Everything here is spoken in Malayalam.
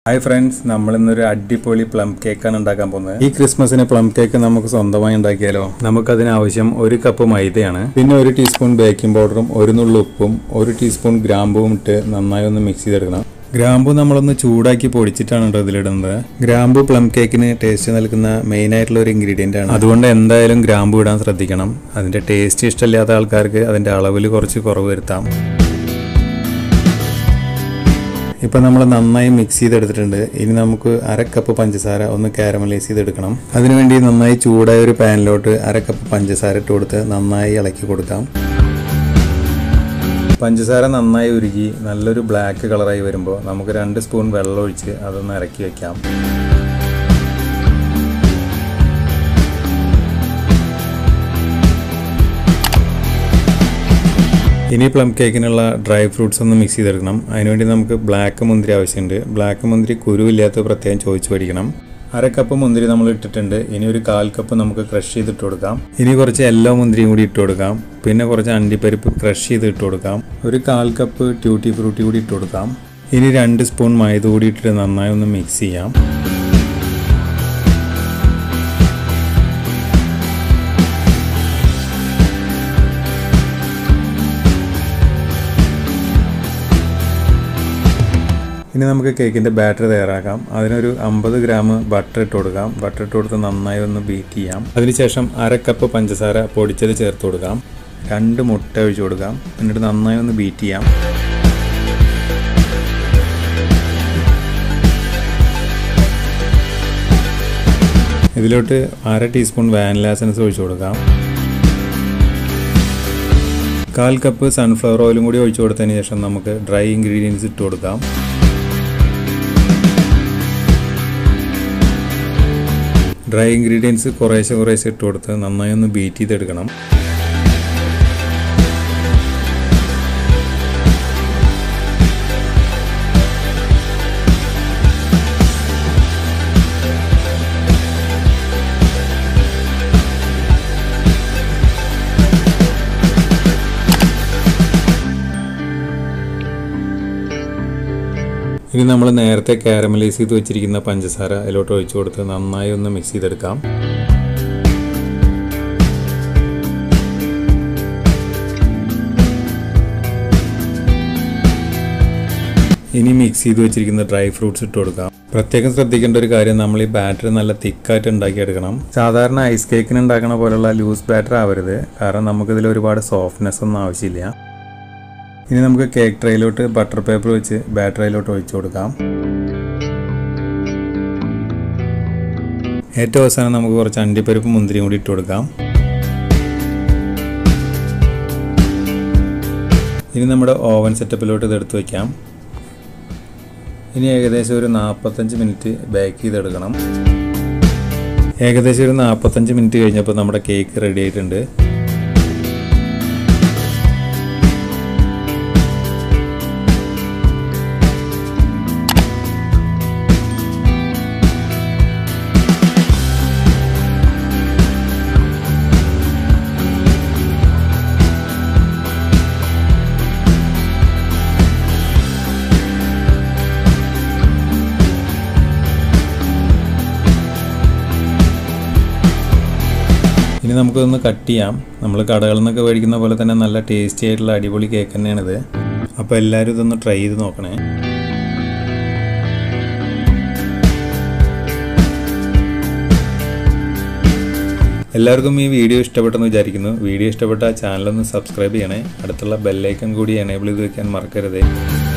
ഹായ് ഫ്രണ്ട്സ് നമ്മൾ ഇന്നൊരു അടിപൊളി പ്ലം കേക്കാണ് ഉണ്ടാക്കാൻ പോകുന്നത് ഈ ക്രിസ്മസിന് പ്ലം കേക്ക് നമുക്ക് സ്വന്തമായി ഉണ്ടാക്കിയാലോ നമുക്കതിന് ആവശ്യം ഒരു കപ്പ് മൈദയാണ് പിന്നെ ഒരു ടീസ്പൂൺ ബേക്കിംഗ് പൗഡറും ഒരു നുള്ളു ഉപ്പും ഒരു ടീസ്പൂൺ ഗ്രാമ്പുവും ഇട്ട് നന്നായി ഒന്ന് മിക്സ് ചെയ്തെടുക്കണം ഗ്രാമ്പു നമ്മളൊന്ന് ചൂടാക്കി പൊടിച്ചിട്ടാണ് കേട്ടോ ഇതിലിടുന്നത് ഗ്രാമ്പു പ്ലം കേക്കിന് ടേസ്റ്റ് നൽകുന്ന മെയിൻ ആയിട്ടുള്ള ഒരു ഇൻഗ്രീഡിയൻ്റ് ആണ് അതുകൊണ്ട് എന്തായാലും ഗ്രാമ്പു ഇടാൻ ശ്രദ്ധിക്കണം അതിൻ്റെ ടേസ്റ്റ് ഇഷ്ടമില്ലാത്ത ആൾക്കാർക്ക് അതിൻ്റെ അളവിൽ കുറച്ച് കുറവ് വരുത്താം ഇപ്പം നമ്മൾ നന്നായി മിക്സ് ചെയ്തെടുത്തിട്ടുണ്ട് ഇനി നമുക്ക് അര കപ്പ് പഞ്ചസാര ഒന്ന് കാരമലൈസ് ചെയ്തെടുക്കണം അതിനുവേണ്ടി നന്നായി ചൂടായ ഒരു പാനിലോട്ട് അര കപ്പ് പഞ്ചസാര ഇട്ട് കൊടുത്ത് നന്നായി ഇളക്കി കൊടുക്കാം പഞ്ചസാര നന്നായി ഉരുകി നല്ലൊരു ബ്ലാക്ക് കളറായി വരുമ്പോൾ നമുക്ക് രണ്ട് സ്പൂൺ വെള്ളം ഒഴിച്ച് അതൊന്ന് ഇറക്കി വെക്കാം ഇനി പ്ലം കേക്കിനുള്ള ഡ്രൈ ഫ്രൂട്ട്സ് ഒന്ന് മിക്സ് ചെയ്തെടുക്കണം അതിനുവേണ്ടി നമുക്ക് ബ്ലാക്ക് മുന്തിരി ആവശ്യമുണ്ട് ബ്ലാക്ക് മുന്തിരി കുരുവില്ലാത്ത പ്രത്യേകം ചോദിച്ചു പഠിക്കണം അര കപ്പ് മുന്തിരി നമ്മൾ ഇട്ടിട്ടുണ്ട് ഇനി ഒരു കാൽ കപ്പ് നമുക്ക് ക്രഷ് ചെയ്തിട്ട് കൊടുക്കാം ഇനി കുറച്ച് യെല്ലോ മുന്തിരിയും കൂടി ഇട്ട് കൊടുക്കാം പിന്നെ കുറച്ച് അണ്ടിപ്പരിപ്പ് ക്രഷ് ചെയ്ത് ഇട്ട് കൊടുക്കാം ഒരു കാൽ കപ്പ് ട്യൂട്ടി ഫ്രൂട്ടി കൂടി ഇട്ട് കൊടുക്കാം ഇനി രണ്ട് സ്പൂൺ മൈദ കൂടി ഇട്ടിട്ട് നന്നായി ഒന്ന് മിക്സ് ചെയ്യാം ഇനി നമുക്ക് കേക്കിൻ്റെ ബാറ്റർ തയ്യാറാക്കാം അതിനൊരു അമ്പത് ഗ്രാം ബട്ടർ ഇട്ട് കൊടുക്കാം ബട്ടർ ഇട്ട് കൊടുത്ത് നന്നായി ഒന്ന് ബീറ്റ് ചെയ്യാം അതിനുശേഷം അര കപ്പ് പഞ്ചസാര പൊടിച്ചത് ചേർത്ത് കൊടുക്കാം രണ്ട് മുട്ട ഒഴിച്ചു കൊടുക്കാം എന്നിട്ട് നന്നായി ഒന്ന് ബീറ്റ് ചെയ്യാം ഇതിലോട്ട് അര ടീസ്പൂൺ വാനില എസൻസ് ഒഴിച്ചു കൊടുക്കാം കാൽ കപ്പ് സൺഫ്ലവർ ഓയിലും കൂടി ഒഴിച്ചു കൊടുത്തതിന് ശേഷം നമുക്ക് ഡ്രൈ ഇൻഗ്രീഡിയൻസ് ഇട്ട് കൊടുക്കാം ഡ്രൈ ഇൻഗ്രീഡിയൻസ് കുറേശ്ശെ കുറേശ്ശെ ഇട്ട് കൊടുത്ത് നന്നായി ഒന്ന് ബീറ്റ് ചെയ്തെടുക്കണം ഇനി നമ്മൾ നേരത്തെ കാരമലൈസ് ചെയ്ത് വെച്ചിരിക്കുന്ന പഞ്ചസാര അതിലോട്ട് ഒഴിച്ചു കൊടുത്ത് നന്നായി ഒന്ന് മിക്സ് ചെയ്തെടുക്കാം ഇനി മിക്സ് ചെയ്ത് വെച്ചിരിക്കുന്ന ഡ്രൈ ഫ്രൂട്ട്സ് ഇട്ട് കൊടുക്കാം പ്രത്യേകം ശ്രദ്ധിക്കേണ്ട ഒരു കാര്യം നമ്മൾ ഈ ബാറ്റർ നല്ല തിക്കായിട്ട് ഉണ്ടാക്കിയെടുക്കണം സാധാരണ ഐസ് കേക്കിന് ഉണ്ടാക്കണ പോലുള്ള ലൂസ് ബാറ്റർ ആവരുത് കാരണം നമുക്കിതിൽ ഒരുപാട് സോഫ്റ്റ്നെസ് ഒന്നും ആവശ്യമില്ല ഇനി നമുക്ക് കേക്ക് ട്രേയിലോട്ട് ബട്ടർ പേപ്പർ വെച്ച് ബാറ്ററിയിലോട്ട് ഒഴിച്ചു കൊടുക്കാം ഏറ്റവും അവസാനം നമുക്ക് കുറച്ച് അണ്ടിപ്പരിപ്പ് മുന്തിരിയും കൂടി ഇട്ട് കൊടുക്കാം ഇനി നമ്മുടെ ഓവൻ സെറ്റപ്പിലോട്ട് ഇത് എടുത്ത് വയ്ക്കാം ഇനി ഏകദേശം ഒരു നാൽപ്പത്തഞ്ച് മിനിറ്റ് ബേക്ക് ചെയ്തെടുക്കണം ഏകദേശം ഒരു നാൽപ്പത്തഞ്ച് മിനിറ്റ് കഴിഞ്ഞപ്പോൾ നമ്മുടെ കേക്ക് റെഡി ആയിട്ടുണ്ട് ഇനി നമുക്കൊന്ന് കട്ട് ചെയ്യാം നമ്മൾ കടകളിൽ നിന്നൊക്കെ മേടിക്കുന്ന പോലെ തന്നെ നല്ല ടേസ്റ്റി ആയിട്ടുള്ള അടിപൊളി കേക്ക് തന്നെയാണിത് അപ്പോൾ എല്ലാവരും ഇതൊന്ന് ട്രൈ ചെയ്ത് നോക്കണേ എല്ലാവർക്കും ഈ വീഡിയോ ഇഷ്ടപ്പെട്ടെന്ന് വിചാരിക്കുന്നു വീഡിയോ ഇഷ്ടപ്പെട്ട ചാനലൊന്ന് സബ്സ്ക്രൈബ് ചെയ്യണേ അടുത്തുള്ള ബെല്ലൈക്കൺ കൂടി എനേബിൾ ചെയ്ത് വെക്കാൻ മറക്കരുതേ